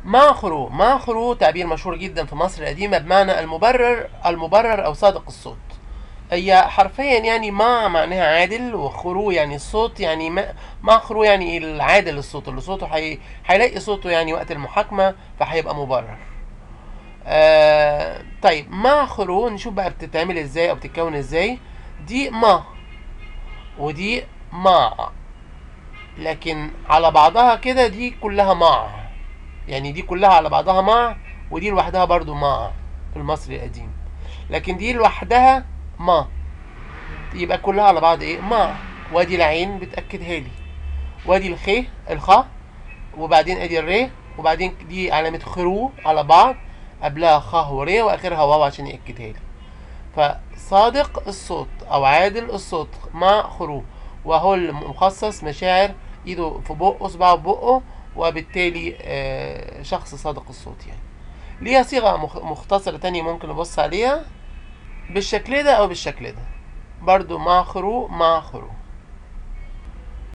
ماخرو ماخرو تعبير مشهور جدا في مصر القديمة بمعنى المبرر المبرر أو صادق الصوت هي حرفيا يعني ما معناها عادل وخرو يعني الصوت يعني ما ماخرو يعني العادل الصوت اللي صوته حي... هيلاقي صوته يعني وقت المحاكمة فهيبقى مبرر آه طيب ماخرو نشوف بقى بتتعمل ازاي او بتتكون ازاي دي ما ودي مع لكن على بعضها كده دي كلها مع يعني دي كلها على بعضها مع ودي لوحدها برضو مع في المصري القديم لكن دي لوحدها ما يبقى كلها على بعض ايه مع وادي العين بتأكدها لي وادي الخ الخاء وبعدين ادي الري وبعدين دي علامة خرو على بعض قبلها خ وري واخرها واو عشان يأكدها لي فصادق الصوت او عادل الصوت مع خرو وهو المخصص مشاعر ايده في بقه صباعه في بقه وبالتالي آه، شخص صادق الصوت يعني ليها صيغة مخ- مختصرة تانية ممكن نبص عليها بالشكل ده او بالشكل ده برضو مع خرو مع خرو